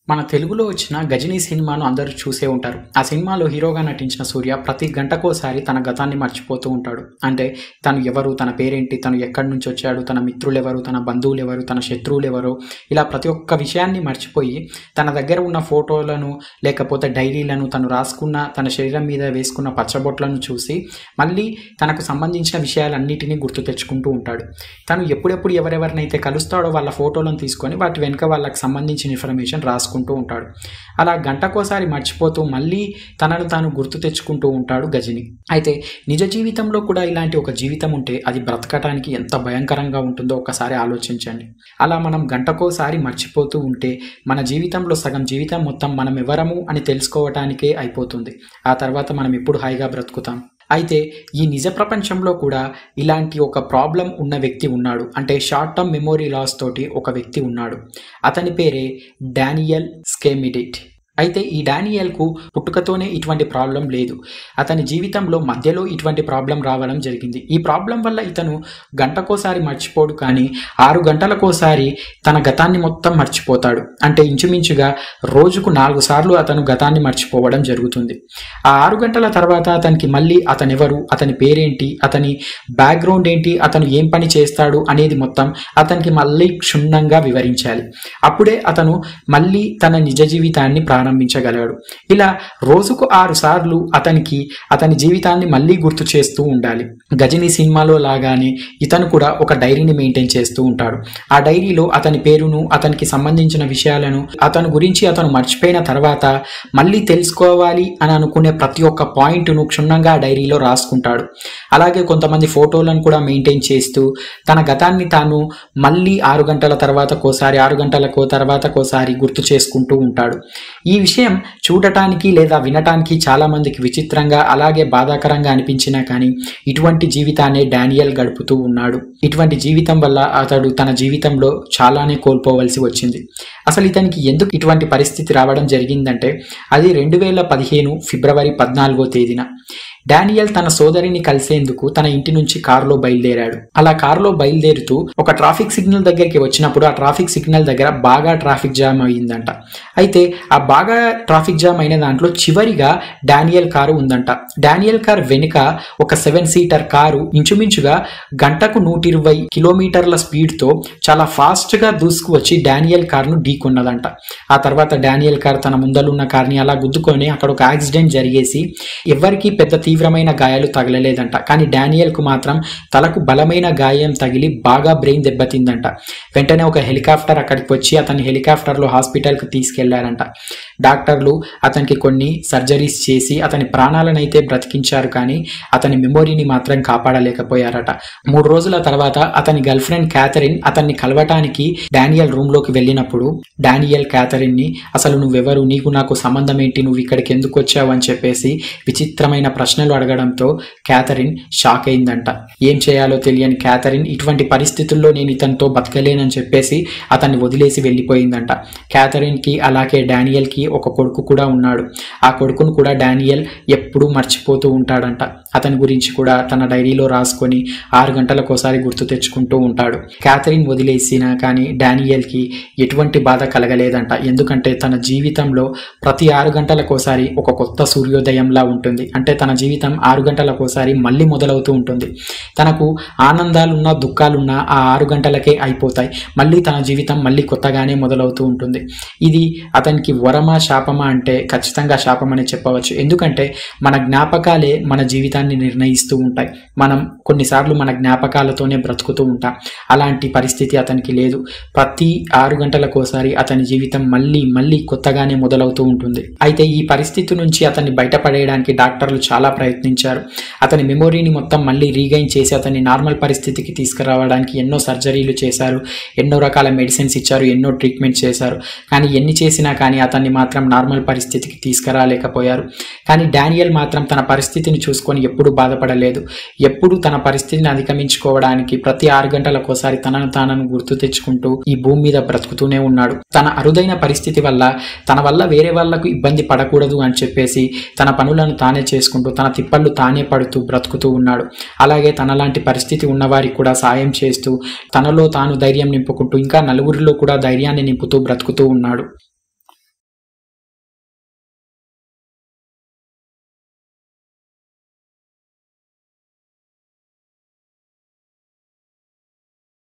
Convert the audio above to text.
మన తెలుగులో వచ్చిన గజనీ సినిమాను అందరూ చూసే ఉంటారు ఆ సినిమాలో హీరోగా నటించిన సూర్య ప్రతి గంటకోసారి తన గతాన్ని మర్చిపోతూ ఉంటాడు అంటే తను ఎవరు తన పేరేంటి తను ఎక్కడి నుంచి వచ్చాడు తన మిత్రులు ఎవరు తన బంధువులు ఎవరు తన శత్రువులు ఎవరు ఇలా ప్రతి ఒక్క విషయాన్ని మర్చిపోయి తన దగ్గర ఉన్న ఫోటోలను లేకపోతే డైరీలను తను రాసుకున్న తన శరీరం మీద వేసుకున్న పచ్చబొట్లను చూసి మళ్ళీ తనకు సంబంధించిన విషయాలన్నిటినీ గుర్తు తెచ్చుకుంటూ ఉంటాడు తను ఎప్పుడెప్పుడు ఎవరెవరినైతే కలుస్తాడో వాళ్ళ ఫోటోలను తీసుకొని వాటి వెనుక వాళ్ళకి సంబంధించిన ఇన్ఫర్మేషన్ రాసుకుంటూ ఉంటాడు అలా గంటకోసారి మర్చిపోతూ మళ్ళీ తనను తాను గుర్తు తెచ్చుకుంటూ ఉంటాడు గజని అయితే నిజ జీవితంలో కూడా ఇలాంటి ఒక జీవితం ఉంటే అది బ్రతకటానికి ఎంత భయంకరంగా ఉంటుందో ఒకసారి ఆలోచించండి అలా మనం గంటకోసారి మర్చిపోతూ ఉంటే మన జీవితంలో సగం జీవితం మొత్తం మనం ఎవరము అని తెలుసుకోవటానికే అయిపోతుంది ఆ తర్వాత మనం ఎప్పుడు హాయిగా బ్రతుకుతాం అయితే ఈ నిజ ప్రపంచంలో కూడా ఇలాంటి ఒక ప్రాబ్లం ఉన్న వ్యక్తి ఉన్నాడు అంటే షార్ట్ టర్మ్ మెమొరీ లాస్ తోటి ఒక వ్యక్తి ఉన్నాడు అతని పేరే డానియల్ స్కేమిడిట్ అయితే ఈ డానియల్కు పుట్టుకతోనే ఇటువంటి ప్రాబ్లం లేదు అతని జీవితంలో మధ్యలో ఇటువంటి ప్రాబ్లం రావడం జరిగింది ఈ ప్రాబ్లం వల్ల ఇతను గంటకోసారి మర్చిపోడు కానీ ఆరు గంటలకోసారి తన గతాన్ని మొత్తం మర్చిపోతాడు అంటే ఇంచుమించుగా రోజుకు నాలుగు సార్లు అతను గతాన్ని మర్చిపోవడం జరుగుతుంది ఆ ఆరు గంటల తర్వాత అతనికి మళ్ళీ అతను ఎవరు అతని పేరేంటి అతని బ్యాక్గ్రౌండ్ ఏంటి అతను ఏం పని చేస్తాడు అనేది మొత్తం అతనికి మళ్ళీ క్షుణ్ణంగా వివరించాలి అప్పుడే అతను మళ్ళీ తన నిజ జీవితాన్ని ప్రారంభించగలడు ఇలా రోజుకు ఆరు సార్లు అతనికి అతని జీవితాన్ని మళ్ళీ గుర్తు చేస్తూ ఉండాలి గజని సినిమాలో లాగానే ఇతను కూడా ఒక డైరీని మెయింటైన్ చేస్తూ ఉంటాడు ఆ డైరీలో అతని పేరును అతనికి సంబంధించిన విషయాలను అతను గురించి అతను మర్చిపోయిన తర్వాత మళ్ళీ తెలుసుకోవాలి అని అనుకునే ప్రతి ఒక్క పాయింట్ను క్షుణ్ణంగా ఆ డైరీలో రాసుకుంటాడు అలాగే కొంతమంది ఫోటోలను కూడా మెయింటైన్ చేస్తూ తన గతాన్ని తాను మళ్ళీ ఆరు గంటల తర్వాత కోసారి ఆరు గంటలకో తర్వాత కోసారి గుర్తు చేసుకుంటూ ఉంటాడు ఈ విషయం చూడటానికి లేదా వినటానికి చాలా మందికి విచిత్రంగా అలాగే బాధాకరంగా అనిపించినా కానీ ఇటువంటి జీవితాన్ని డానియల్ గడుపుతూ ఉన్నాడు ఇటువంటి జీవితం వల్ల అతడు తన జీవితంలో చాలానే కోల్పోవలసి వచ్చింది అసలు ఇతనికి ఎందుకు ఇటువంటి పరిస్థితి రావడం జరిగిందంటే అది రెండు వేల పదిహేను ఫిబ్రవరి పద్నాలుగో తేదీన డానియల్ తన సోదరిని కలిసేందుకు తన ఇంటి నుంచి కారులో బయలుదేరాడు అలా కారులో బయలుదేరుతూ ఒక ట్రాఫిక్ సిగ్నల్ దగ్గరికి వచ్చినప్పుడు ఆ ట్రాఫిక్ సిగ్నల్ దగ్గర బాగా ట్రాఫిక్ జామ్ అయిందంట అయితే ఆ బాగా ట్రాఫిక్ జామ్ అయిన దాంట్లో చివరిగా డానియల్ కారు ఉందంట డానియల్ కార్ వెనుక ఒక సెవెన్ సీటర్ కారు ఇంచుమించుగా గంటకు నూట ఇరవై కిలోమీటర్ల స్పీడ్తో చాలా ఫాస్ట్గా దూసుకు వచ్చి డానియల్ కార్ను ఢీకొన్నదంట ఆ తర్వాత డానియల్ కార్ తన ముందలున్న కార్ని అలా గుద్దుకొని అక్కడ ఒక యాక్సిడెంట్ జరిగేసి ఎవరికి పెద్ద తీవ్రమైన గాయాలు తగలలేదంట కానీ డానియల్కు మాత్రం తలకు బలమైన గాయం తగిలి బాగా బ్రెయిన్ దెబ్బతిందంట వెంటనే ఒక హెలికాప్టర్ అక్కడికి వచ్చి అతని హెలికాప్టర్లో హాస్పిటల్కి తీసుకెళ్లారంట డాక్టర్లు అతనికి కొన్ని సర్జరీస్ చేసి అతని ప్రాణాలనైతే బ్రతికించారు కానీ అతని మెమొరీని మాత్రం కాపాడలేకపోయారట మూడు రోజుల తర్వాత అతని గర్ల్ ఫ్రెండ్ క్యాథరిన్ అతన్ని కలవటానికి డానియల్ రూమ్ లోకి వెళ్ళినప్పుడు డానియల్ క్యాథరిన్ ని అసలు నువ్వెవరు నీకు నాకు సంబంధం ఏంటి నువ్వు ఇక్కడికి ఎందుకు వచ్చావు అని చెప్పేసి విచిత్రమైన ప్రశ్నలు అడగడంతో క్యాథరిన్ షాక్ అయిందంట ఏం చేయాలో తెలియని క్యాథరిన్ ఇటువంటి పరిస్థితుల్లో నేను ఇతనితో బతకలేనని చెప్పేసి అతన్ని వదిలేసి వెళ్ళిపోయిందంట క్యాథరిన్ కి అలాగే డానియల్ కి ఒక కొడుకు కూడా ఉన్నాడు ఆ కొడుకును కూడా డానియల్ ఎప్పుడూ మర్చిపోతూ ఉంటాడంట అతని గురించి కూడా తన డైరీలో రాసుకొని ఆరు గంటలకోసారి గుర్తు తెచ్చుకుంటూ ఉంటాడు క్యాథరిన్ వదిలేసిన కానీ డానియల్ కి ఎటువంటి బాధ కలగలేదంట ఎందుకంటే తన జీవితంలో ప్రతి ఆరు గంటలకోసారి ఒక కొత్త సూర్యోదయంలా ఉంటుంది అంటే తన జీవితం ఆరు గంటలకోసారి మళ్ళీ మొదలవుతూ ఉంటుంది తనకు ఆనందాలున్నా దుఃఖాలున్నా ఆ ఆరు గంటలకే అయిపోతాయి మళ్ళీ తన జీవితం మళ్ళీ కొత్తగానే మొదలవుతూ ఉంటుంది ఇది అతనికి వరమా శాపమా అంటే ఖచ్చితంగా శాపమని చెప్పవచ్చు ఎందుకంటే మన జ్ఞాపకాలే మన జీవితాన్ని నిర్ణయిస్తూ ఉంటాయి మనం కొన్నిసార్లు మన జ్ఞాపకాలతోనే బ్రతుకుతూ ఉంటాం అలాంటి పరిస్థితి అతనికి లేదు ప్రతి ఆరు గంటలకోసారి అతని జీవితం మళ్ళీ మళ్ళీ కొత్తగానే మొదలవుతూ ఉంటుంది అయితే ఈ పరిస్థితి నుంచి అతన్ని బయటపడేయడానికి డాక్టర్లు చాలా ప్రయత్నించారు అతని మెమొరీని మొత్తం మళ్ళీ రీగైన్ చేసి అతన్ని నార్మల్ పరిస్థితికి తీసుకురావడానికి ఎన్నో సర్జరీలు చేశారు ఎన్నో రకాల మెడిసిన్స్ ఇచ్చారు ఎన్నో ట్రీట్మెంట్ చేశారు కానీ ఎన్ని చేసినా కానీ అతన్ని మాత్రం నార్మల్ పరిస్థితికి తీసుకురాలేకపోయారు కానీ డానియల్ మాత్రం తన పరిస్థితిని చూసుకొని ఎప్పుడూ బాధపడలేదు ఎప్పుడు తన పరిస్థితిని అధిగమించుకోవడానికి ప్రతి ఆరు గంటలకోసారి తనను తానను గుర్తు తెచ్చుకుంటూ ఈ భూమి మీద బ్రతుకుతూనే ఉన్నాడు తన అరుదైన పరిస్థితి వల్ల తన వల్ల వేరే వాళ్లకు ఇబ్బంది పడకూడదు అని చెప్పేసి తన పనులను తానే చేసుకుంటూ తన తిప్పళ్ళు తానే పడుతూ బ్రతుకుతూ ఉన్నాడు అలాగే తనలాంటి పరిస్థితి ఉన్నవారికి కూడా సాయం చేస్తూ తనలో తాను ధైర్యం నింపుకుంటూ ఇంకా నలుగురిలో కూడా ధైర్యాన్ని నింపుతూ బ్రతుకుతూ ఉన్నాడు